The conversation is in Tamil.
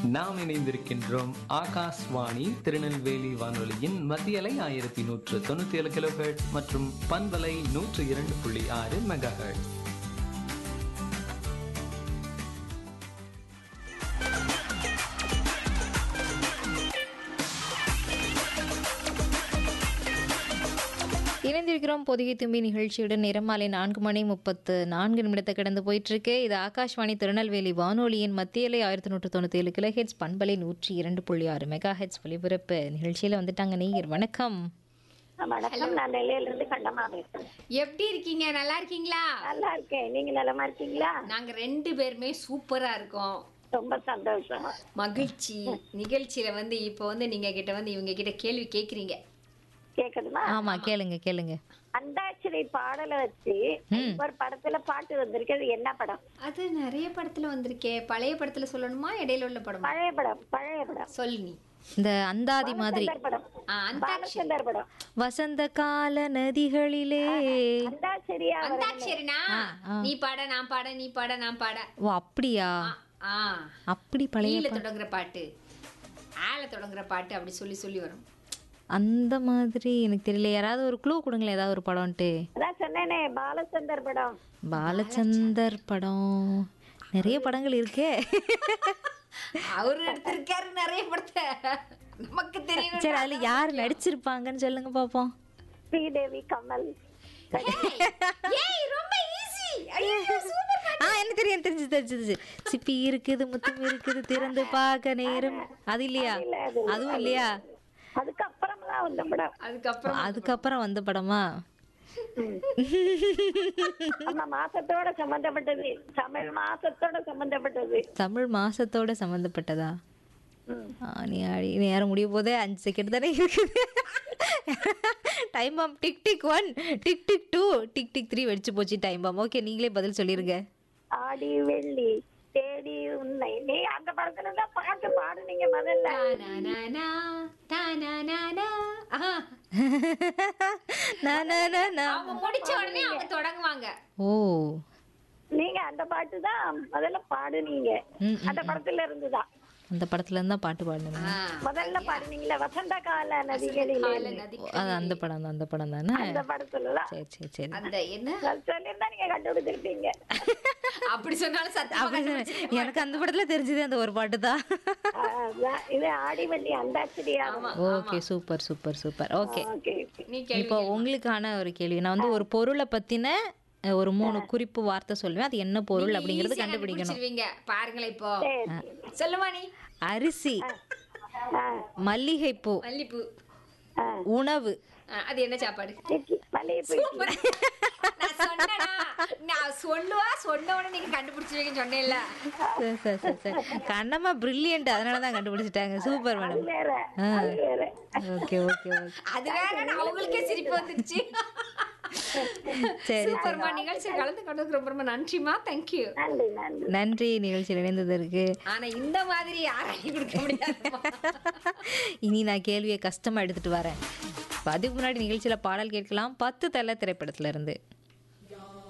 நாம் இணைந்திருக்கின்றோம் ஆகாஷ்வாணி திருநெல்வேலி வானொலியின் மத்தியலை ஆயிரத்தி நூற்று தொண்ணூத்தி ஏழு கிலோ மற்றும் பண்பலை நூற்று இரண்டு புள்ளி ஆறு மெகா இணைந்திருக்கிறோம் பொதிகை தும்பி நிகழ்ச்சியுடன் நிறமாலை நான்கு மணி முப்பத்து நான்கு நிமிடத்தை கடந்து போயிட்டு இருக்கு இது ஆகாஷ்வாணி திருநெல்வேலி வானொலியின் மத்தியலை ஆயிரத்தி நூற்று தொண்ணூத்தி ஏழு கிலோ ஹெட்ஸ் பண்பலை நூற்றி இரண்டு புள்ளி ஆறு மெகா ஹெட்ஸ் ஒலிபரப்பு நிகழ்ச்சியில வந்துட்டாங்க நீர் வணக்கம் வணக்கம் நான் நெல்லையில இருந்து கண்டமா பேசுறேன் எப்படி இருக்கீங்க நல்லா இருக்கீங்களா நல்லா இருக்கேன் நீங்க நலமா இருக்கீங்களா நாங்க ரெண்டு பேருமே சூப்பரா இருக்கோம் ரொம்ப சந்தோஷம் மகிழ்ச்சி நிகழ்ச்சியில வந்து இப்போ வந்து நீங்க கிட்ட வந்து இவங்க கிட்ட கேள்வி கேக்குறீங்க கேக்குதுமா ஆமா கேளுங்க கேளுங்க அந்தாட்சிரி பாடலை வச்சு ஒரு படத்துல பாட்டு வந்திருக்கு அது என்ன படம் அது நிறைய படத்துல வந்திருக்கே பழைய படத்துல சொல்லணுமா இடையில உள்ள படமா பழைய படம் பழைய படம் சொல்லு நீ இந்த அந்தாதி மாதிரி சுந்தர் படம் ஆ, அந்தாட்சி பாலச்சந்தர் படம் வசந்த கால நதிகளிலே அந்தாட்சிரியா அந்தாட்சரினா நீ பாட நான் பாட நீ பாட நான் பாட ஓ அப்படியா ஆ அப்படி பழைய ஈல தொடங்குற பாட்டு ஆல தொடங்குற பாட்டு அப்படி சொல்லி சொல்லி வரும் அந்த மாதிரி எனக்கு தெரியல யாராவது ஒரு க்ளூ கொடுங்களேன் ஏதாவது ஒரு படம்ட்டு அதான் சொன்னேனே பாலச்சந்தர் படம் பாலச்சந்தர் படம் நிறைய படங்கள் இருக்கே அவரு எடுத்திருக்காரு நிறைய படத்தை நமக்கு தெரியும் சரி அதுல யார் நடிச்சிருப்பாங்கன்னு சொல்லுங்க பாப்போம் ஸ்ரீதேவி கமல் ஏய் ரொம்ப ஈஸி ஐயோ சூப்பர் ஆ என்ன தெரியும் தெரிஞ்சு தெரிஞ்சு சிப்பி இருக்குது முத்தம் இருக்குது திறந்து பார்க்க நேரம் அது இல்லையா இல்ல, அது இல்ல, அதுவும் இல்லையா அதுக்கப்புறம்லாம் வந்த படம் அதுக்கப்புறம் அதுக்கப்புறம் வந்த படமா நம்ம மாசத்தோட சம்பந்தப்பட்டது தமிழ் மாசத்தோட சம்பந்தப்பட்டது தமிழ் மாசத்தோட சம்மந்தப்பட்டதா ம். ஆ, நீ அடி நேரம் முடிய போதே அஞ்சு செகண்ட் தானே இருக்குது time bomb tick tick one tick tick two tick tick three வெடிச்சு போச்சு டைம் பாம் ஓகே நீங்களே பதில் சொல்லிருங்க ஆடி வெள்ளி தேடி உன்னை நீ அந்த படத்துல தான் பாட்டு பாடுனீங்க முதல்ல தானானானா, தானானானா. ஆஹா. நா, நா, நா, நா. அவங்க முடிச்ச உடனே அவங்க தொடங்குவாங்க ஓ நீங்க அந்த பாட்டு தான் முதல்ல பாடுனீங்க ம், அந்த படத்துல இருந்துதான் அந்த படத்துல இருந்தா பாட்டு பாடணும் ஆ, முதல்ல பாடுனீங்களே வசந்த கால நதிகளிலே கால நதி அது அந்த படம் தான் அந்த படம் தானே அந்த படத்துல தான் சரி சரி சரி அந்த என்ன சொல்லியிருந்தா நீங்க கண்டுபிடிச்சிருப்பீங்க அப்படி சொன்னாலும் சத்தியமா அப்படி சொன்னேன். எனக்கு அந்த படத்துல தெரிஞ்சது அந்த ஒரு பாட்டு தான் அதான், இது ஆடி வெள்ளி அந்தாச்சரியா okay super super super okay okay நீ கேள்வி இப்போ உங்களுக்கான ஒரு கேள்வி நான் வந்து ஒரு பொருளை பத்தின அஹ், ஒரு மூணு குறிப்பு வார்த்தை சொல்லுவேன் அது என்ன பொருள் அப்படிங்கறது easy ஆ கண்டுபிடிக்கணும் கண்டுபிடிச்சிருவீங்க பாருங்களேன் இப்போ சரி சொல்லுமா நீ அரிசி ஆ, மல்லிகைப்பூ மல்லிப்பூ ஆ. உணவு ஆ, அது என்ன சாப்பாடு இட்லி, மல்லிகைப்பூ இட்லி. நான் சொன்னேனா நான் சொல்லுவா சொன்ன உடனே நீங்க கண்டுபிடிச்சிருவீங்கன்னு சொன்னேன்ல சரி, சரி, சரி, சரி. கண்ணம்மா பிரில்லியன்ட் அதனால தான் கண்டுபிடிச்சிட்டாங்க சூப்பர் மேடம் வேற அது வேற ஓகே ஓகே ஓகே அது வேற அவங்களுக்கே சிரிப்பு வந்துருச்சு சரி சூப்பர்மா நிகழ்ச்சி கலந்து கொண்டதுக்கு ரொம்ப ரொம்ப நன்றிமா தேங்க்யூ நன்றி நன்றி நன்றி நிகழ்ச்சியில் இணைந்ததற்கு ஆனா இந்த மாதிரி யாராலையும் கொடுக்க முடியாது இனி நான் கேள்வியை கஷ்டமா எடுத்துட்டு வரேன் இப்ப அதுக்கு முன்னாடி நிகழ்ச்சியில பாடல் கேட்கலாம் பத்து தலை திரைப்படத்துல இருந்து